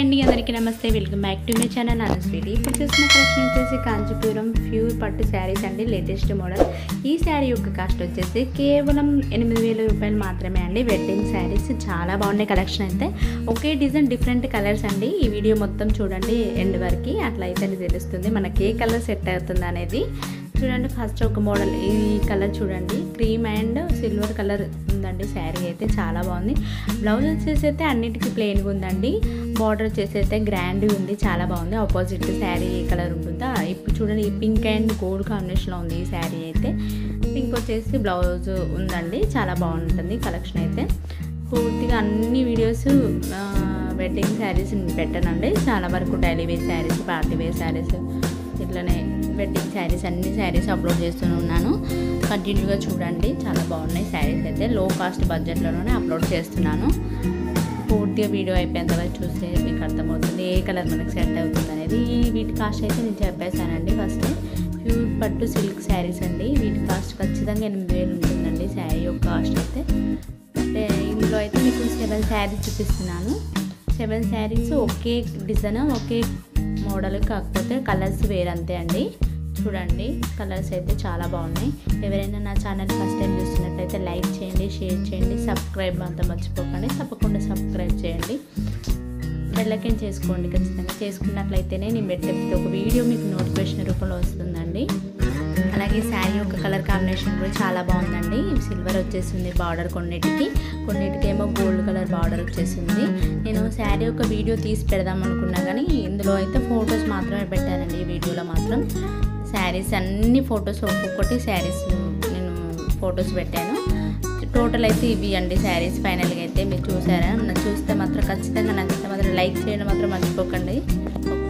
అండి అందరికీ నమస్తే welcome back to my channel అనస్వీటి ఇప్పుడు చూసిన కలెక్షన్ వచ్చేసి కాంచీపురం ప్యూర్ పట్టు శారీస్ అండి లేటెస్ట్ మోడల్ ఈ శారీ యొక్క కాస్ట్ వచ్చేసి కేవలం ఎనిమిది వేల రూపాయలు మాత్రమే అండి వెడ్డింగ్ శారీస్ చాలా బాగున్నాయి కలెక్షన్ అయితే ఒకే డిజైన్ డిఫరెంట్ కలర్స్ అండి ఈ వీడియో మొత్తం చూడండి ఎండ్ వరకు అట్లా అయితే తెలుస్తుంది మనకి ఏ కలర్ సెట్ అవుతుంది అనేది చూడండి ఫస్ట్ ఒక మోడల్ ఈ కలర్ చూడండి క్రీమ్ అండ్ సిల్వర్ కలర్ ఉందండి శారీ అయితే చాలా బాగుంది బ్లౌజ్ వచ్చేసి అయితే అన్నిటికీ ప్లెయిన్గా ఉందండి బార్డర్ వచ్చేసి అయితే గ్రాండ్ ఉంది చాలా బాగుంది ఆపోజిట్ శారీ ఏ కలర్ ఉంటుందో ఇప్పుడు చూడండి ఈ పింక్ అండ్ గోల్డ్ కాంబినేషన్లో ఉంది ఈ శారీ అయితే పింక్ వచ్చేసి బ్లౌజ్ ఉందండి చాలా బాగుంటుంది కలెక్షన్ అయితే పూర్తిగా అన్ని వీడియోస్ వెడ్డింగ్ శారీస్ పెట్టానండి చాలా వరకు daily wear sarees party wear sarees ఇట్లనే వెడ్డింగ్ శారీస్ అన్ని శారీస్ అప్లోడ్ చేస్తూనే ఉన్నాను కంటిన్యూగా చూడండి చాలా బాగున్నాయి శారీస్ అయితే లో కాస్ట్ బడ్జెట్లోనే అప్లోడ్ చేస్తున్నాను పూర్తిగా వీడియో అయిపోయేంత వరకు చూస్తే మీకు అర్థమవుతుంది ఏ కలర్ మనకు సెట్ అవుతుంది అనేది ఈ వీటి కాస్ట్ అయితే నేను చెప్పేశానండి ఫస్ట్ ప్యూర్ పట్టు సిల్క్ శారీస్ అండి వీటి కాస్ట్ ఖచ్చితంగా ఎనిమిది వేలు ఉంటుందండి శారీ యొక్క కాస్ట్ అయితే అంటే ఇందులో అయితే మీకు సెవెన్ శారీస్ చూపిస్తున్నాను సెవెన్ శారీస్ ఒకే డిజైన్ ఒకే మోడల్ కాకపోతే కలర్స్ వేరంతే అండి చూడండి కలర్స్ అయితే చాలా బాగున్నాయి ఎవరైనా నా ఛానల్ ఫస్ట్ టైం చూస్తున్నట్లయితే లైక్ చేయండి షేర్ చేయండి సబ్స్క్రైబ్ అంతా మర్చిపోకండి తప్పకుండా సబ్స్క్రైబ్ చేయండి బెల్లకం చేసుకోండి ఖచ్చితంగా చేసుకున్నట్లయితేనే నేను పెట్టే ప్రతి ఒక వీడియో మీకు నోటిఫికేషన్ రూపంలో వస్తుందండి అలాగే శారీ యొక్క కలర్ కాంబినేషన్ కూడా చాలా బాగుందండి సిల్వర్ వచ్చేసింది బార్డర్ కొన్నిటికి కొన్నిటికి ఏమో గోల్డ్ కలర్ బార్డర్ వచ్చేసింది నేను శారీ యొక్క వీడియో తీసి పెడదాం అనుకున్నా కానీ ఇందులో అయితే ఫొటోస్ మాత్రమే పెట్టానండి ఈ వీడియోలో మాత్రం శారీస్ అన్ని ఫొటోస్ ఒక్కొక్కటి శారీస్ నేను ఫొటోస్ పెట్టాను టోటల్ అయితే ఇవి అండి శారీస్ ఫైనల్గా అయితే మీరు చూసారా నన్ను చూస్తే మాత్రం ఖచ్చితంగా నచ్చితే మాత్రం లైక్ చేయడం మాత్రం మర్చిపోకండి ఒక